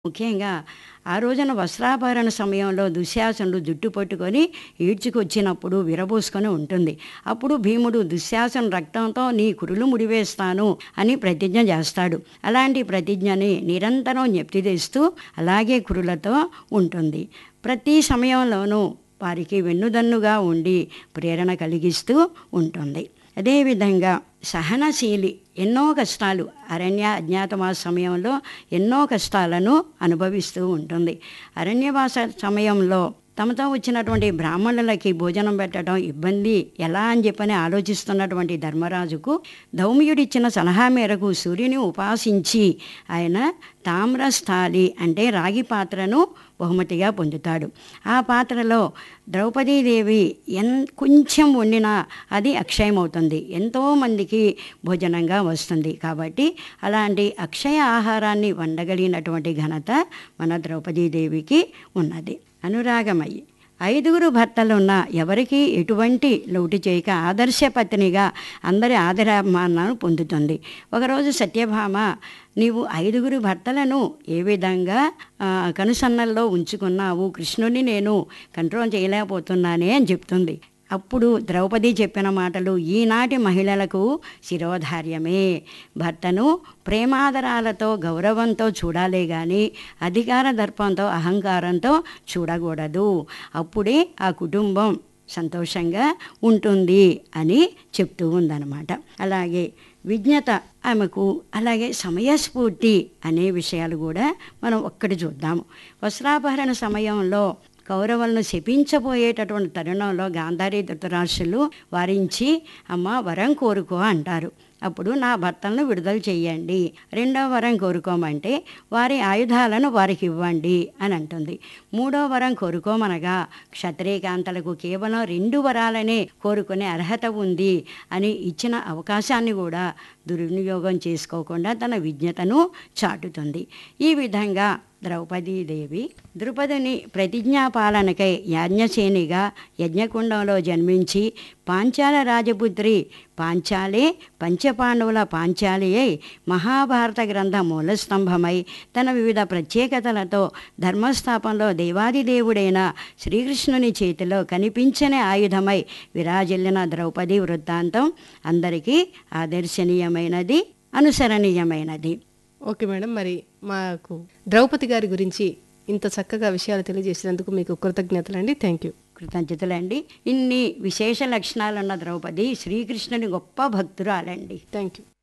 ముఖ్యంగా ఆ రోజున వస్త్రాపహరణ సమయంలో దుశ్శాసనుడు జుట్టు పట్టుకొని ఈడ్చుకొచ్చినప్పుడు విరబోసుకొని ఉంటుంది అప్పుడు భీముడు దుశ్శాసన రక్తంతో నీ కురులు ముడివేస్తాను అని ప్రతిజ్ఞ చేస్తాడు అలాంటి ప్రతిజ్ఞని నిరంతరం జ్ఞప్తి తెస్తూ అలాగే కురులతో ఉంటుంది ప్రతి సమయంలోనూ వారికి వెన్నుదన్నుగా ఉండి ప్రేరణ కలిగిస్తూ ఉంటుంది అదేవిధంగా సహనశీలి ఎన్నో కష్టాలు అరణ్య అజ్ఞాతవాస సమయంలో ఎన్నో కష్టాలను అనుభవిస్తూ ఉంటుంది అరణ్యవాస సమయంలో తమతో వచ్చినటువంటి బ్రాహ్మణులకి భోజనం పెట్టడం ఇబ్బంది ఎలా అని చెప్పని ఆలోచిస్తున్నటువంటి ధర్మరాజుకు ధౌమ్యుడిచ్చిన సలహా మేరకు సూర్యుని ఉపాసించి ఆయన తామ్రస్థాలి అంటే రాగి పాత్రను బహుమతిగా పొందుతాడు ఆ పాత్రలో ద్రౌపదీదేవి ఎన్ కొంచెం వండినా అది అక్షయమవుతుంది ఎంతోమందికి భోజనంగా వస్తుంది కాబట్టి అలాంటి అక్షయ ఆహారాన్ని వండగలిగినటువంటి ఘనత మన ద్రౌపదీదేవికి ఉన్నది అనురాగమయ్యి ఐదుగురు భర్తలున్న ఎవరికి ఎటువంటి లోటు చేయక ఆదర్శ పత్నిగా అందరి ఆదరాభిమానాలను పొందుతుంది ఒకరోజు సత్యభామ నీవు ఐదుగురు భర్తలను ఏ విధంగా ఆ, కనుసన్నల్లో ఉంచుకున్నావు కృష్ణుని నేను కంట్రోల్ చేయలేకపోతున్నానే అని చెప్తుంది అప్పుడు ద్రౌపది చెప్పిన మాటలు ఈనాటి మహిళలకు శిరోధార్యమే భర్తను ప్రేమాదరాలతో గౌరవంతో చూడాలే కానీ అధికార దర్పంతో అహంకారంతో చూడకూడదు అప్పుడే ఆ కుటుంబం సంతోషంగా ఉంటుంది అని చెప్తూ ఉందన్నమాట అలాగే విజ్ఞత ఆమెకు అలాగే సమయస్ఫూర్తి అనే విషయాలు కూడా మనం ఒక్కటి చూద్దాము వస్త్రాపహరణ సమయంలో కౌరవులను శపించబోయేటటువంటి తరుణంలో గాంధారి ధృతరాష్ట్రులు వారించి అమ్మ వరం కోరుకో అంటారు అప్పుడు నా భర్తలను విడుదల చెయ్యండి రెండో వరం కోరుకోమంటే వారి ఆయుధాలను వారికి ఇవ్వండి అని అంటుంది మూడో వరం కోరుకోమనగా క్షత్రియకాంతలకు కేవలం రెండు వరాలనే కోరుకునే అర్హత ఉంది అని ఇచ్చిన అవకాశాన్ని కూడా దుర్వినియోగం చేసుకోకుండా తన విజ్ఞతను చాటుతుంది ఈ విధంగా ద్రౌపదీదేవి ద్రుపదిని ప్రతిజ్ఞాపాలనకై యాజ్ఞసేనిగా యజ్ఞకుండంలో జన్మించి పాంచాల రాజపుత్రి పాంచాలే పంచపాండవుల పాంచాలి అయి మహాభారత గ్రంథ మూలస్తంభమై తన వివిధ ప్రత్యేకతలతో ధర్మస్థాపనలో దేవాదిదేవుడైన శ్రీకృష్ణుని చేతిలో కనిపించని ఆయుధమై విరాజిల్లిన ద్రౌపది వృత్తాంతం అందరికీ ఆదర్శనీయమైనది అనుసరణీయమైనది ఓకే మేడం మరి మాకు ద్రౌపది గారి గురించి ఇంత చక్కగా విషయాలు తెలియజేసినందుకు మీకు కృతజ్ఞతలండి థ్యాంక్ యూ కృతజ్ఞతలండి ఇన్ని విశేష లక్షణాలున్న ద్రౌపది శ్రీకృష్ణుని గొప్ప భక్తురాలండి థ్యాంక్ యూ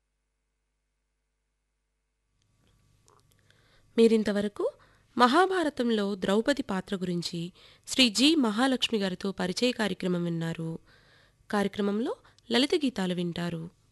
మీరింతవరకు మహాభారతంలో ద్రౌపది పాత్ర గురించి శ్రీ జి మహాలక్ష్మి గారితో పరిచయ కార్యక్రమం విన్నారు కార్యక్రమంలో లలిత గీతాలు వింటారు